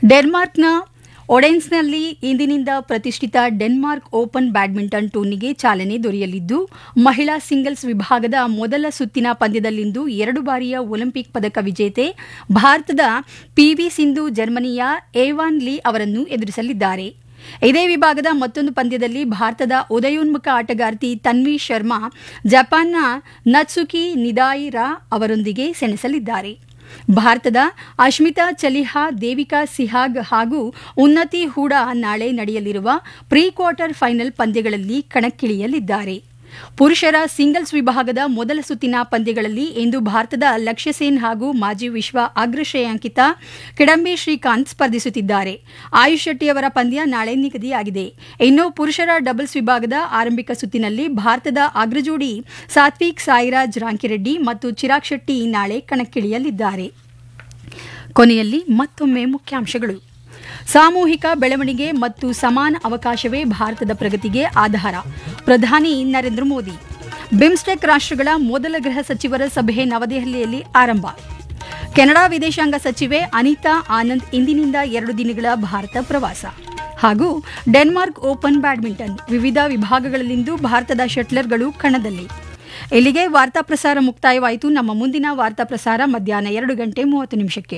ಡೆನ್ಮಾರ್ಕ್ನ ಒಡೆನ್ಸ್ನಲ್ಲಿ ಇಂದಿನಿಂದ ಪ್ರತಿಷ್ಠಿತ Denmark open badminton ಟೂರ್ನಿಗೆ ಚಾಲನೆ ದೊರೆಯಲಿದ್ದು ಮಹಿಳಾ ಸಿಂಗಲ್ಸ್ ವಿಭಾಗದ ಮೊದಲ ಸುತ್ತಿನ ಪಂದ್ಯದಲ್ಲಿಂದು ಎರಡು ಬಾರಿಯ ಒಲಿಂಪಿಕ್ ಪದಕ ವಿಜೇತೆ ಭಾರತದ ಪಿವಿ ಸಿಂಧು ಜರ್ಮನಿಯ ಏವಾನ್ ಲೀ ಅವರನ್ನು ಎದುರಿಸಲಿದ್ದಾರೆ ಇದೇ ವಿಭಾಗದ ಮತ್ತೊಂದು ಪಂದ್ಯದಲ್ಲಿ ಭಾರತದ ಉದಯೋನ್ಮುಖ ಆಟಗಾರ್ತಿ ತನ್ವಿ ಶರ್ಮಾ ಜಪಾನ್ನ ನತ್ಸುಕಿ ನಿದಾಯಿರಾ ಅವರೊಂದಿಗೆ ಸೆಣಸಲಿದ್ದಾರೆ ಭಾರತದ ಅಶ್ಮಿತಾ ಚಲಿಹಾ ದೇವಿಕಾ ಸಿಹಾಗ್ ಹಾಗೂ ಉನ್ನತಿ ಹೂಡಾ ನಾಳೆ ನಡೆಯಲಿರುವ ಪ್ರೀ ಕ್ವಾರ್ಟರ್ ಫೈನಲ್ ಪಂದ್ಯಗಳಲ್ಲಿ ಕಣಕ್ಕಿಳಿಯಲಿದ್ದಾರೆ ಪುರುಷರ ಸಿಂಗಲ್ಸ್ ವಿಭಾಗದ ಮೊದಲ ಸುತ್ತಿನ ಪಂದ್ಯಗಳಲ್ಲಿ ಇಂದು ಭಾರತದ ಲಕ್ಷ್ಯ ಸೇನ್ ಹಾಗೂ ಮಾಜಿ ವಿಶ್ವ ಅಗ್ರ ಶ್ರೇಯಾಂಕಿತ ಕಿಡಂಬಿ ಶ್ರೀಕಾಂತ್ ಸ್ಪರ್ಧಿಸುತ್ತಿದ್ದಾರೆ ಆಯುಷ್ ಶೆಟ್ಟಿಯವರ ಪಂದ್ಯ ನಾಳೆ ನಿಗದಿಯಾಗಿದೆ ಇನ್ನು ಪುರುಷರ ಡಬಲ್ಸ್ ವಿಭಾಗದ ಆರಂಭಿಕ ಸುತ್ತಿನಲ್ಲಿ ಭಾರತದ ಅಗ್ರಜೋಡಿ ಸಾತ್ವಿಕ್ ಸಾಯಿರಾಜ್ ರಾಂಕಿರೆಡ್ಡಿ ಮತ್ತು ಚಿರಾಗ್ ಶೆಟ್ಟಿ ನಾಳೆ ಕಣಕ್ಕಿಳಿಯಲಿದ್ದಾರೆ ಕೊನೆಯಲ್ಲಿ ಮತ್ತೊಮ್ಮೆ ಮುಖ್ಯಾಂಶಗಳು ಸಾಮೂಹಿಕ ಬೆಳವಣಿಗೆ ಮತ್ತು ಸಮಾನ ಅವಕಾಶವೇ ಭಾರತದ ಪ್ರಗತಿಗೆ ಆಧಾರ ಪ್ರಧಾನಿ ನರೇಂದ್ರ ಮೋದಿ ಬಿಮ್ಸ್ಟೆಕ್ ರಾಷ್ಟ್ರಗಳ ಮೊದಲ ಗೃಹ ಸಚಿವರ ಸಭೆ ನವದೆಹಲಿಯಲ್ಲಿ ಆರಂಭ ಕೆನಡಾ ವಿದೇಶಾಂಗ ಸಚಿವೆ ಅನಿತಾ ಆನಂದ್ ಇಂದಿನಿಂದ ಎರಡು ದಿನಗಳ ಭಾರತ ಪ್ರವಾಸ ಹಾಗೂ ಡೆನ್ಮಾರ್ಕ್ ಓಪನ್ ಬ್ಯಾಡ್ಮಿಂಟನ್ ವಿವಿಧ ವಿಭಾಗಗಳಲ್ಲಿಂದು ಭಾರತದ ಶಟ್ಲರ್ಗಳು ಕಣದಲ್ಲಿ ಇಲ್ಲಿಗೆ ವಾರ್ತಾ ಪ್ರಸಾರ ಮುಕ್ತಾಯವಾಯಿತು ನಮ್ಮ ಮುಂದಿನ ವಾರ್ತಾ ಪ್ರಸಾರ ಮಧ್ಯಾಹ್ನ ಎರಡು ಗಂಟೆ ಮೂವತ್ತು ನಿಮಿಷಕ್ಕೆ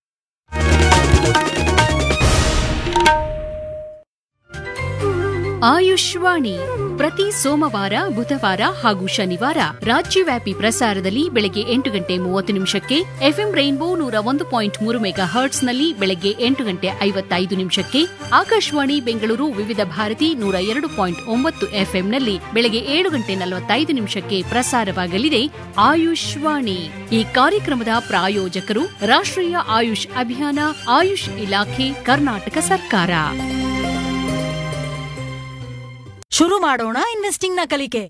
ಆಯುಷ್ವಾಣಿ ಪ್ರತಿ ಸೋಮವಾರ ಬುಧವಾರ ಹಾಗೂ ಶನಿವಾರ ರಾಜ್ಯವ್ಯಾಪಿ ಪ್ರಸಾರದಲ್ಲಿ ಬೆಳಗ್ಗೆ ಎಂಟು ಗಂಟೆ ಮೂವತ್ತು ನಿಮಿಷಕ್ಕೆ ಎಫ್ಎಂ ರೈನ್ಬೋ ನೂರ ಒಂದು ಪಾಯಿಂಟ್ ಮೂರು ಮೆಗಾ ಹರ್ಟ್ಸ್ನಲ್ಲಿ ಬೆಳಗ್ಗೆ ಎಂಟು ಗಂಟೆ ಐವತ್ತೈದು ನಿಮಿಷಕ್ಕೆ ಆಕಾಶವಾಣಿ ಬೆಂಗಳೂರು ವಿವಿಧ ಭಾರತಿ ನೂರ ಎರಡು ಪಾಯಿಂಟ್ ಒಂಬತ್ತು ಎಫ್ಎಂನಲ್ಲಿ ಬೆಳಗ್ಗೆ ಏಳು ಗಂಟೆ ನಲವತ್ತೈದು ನಿಮಿಷಕ್ಕೆ ಪ್ರಸಾರವಾಗಲಿದೆ ಆಯುಷ್ವಾಣಿ ಈ ಕಾರ್ಯಕ್ರಮದ ಪ್ರಾಯೋಜಕರು ರಾಷ್ಟ್ರೀಯ ಆಯುಷ್ ಅಭಿಯಾನ ಆಯುಷ್ ಇಲಾಖೆ ಕರ್ನಾಟಕ ಸರ್ಕಾರ ಶುರು ಮಾಡೋಣ ಇನ್ವೆಸ್ಟಿಂಗ್ ನ ಕಲಿಕೆ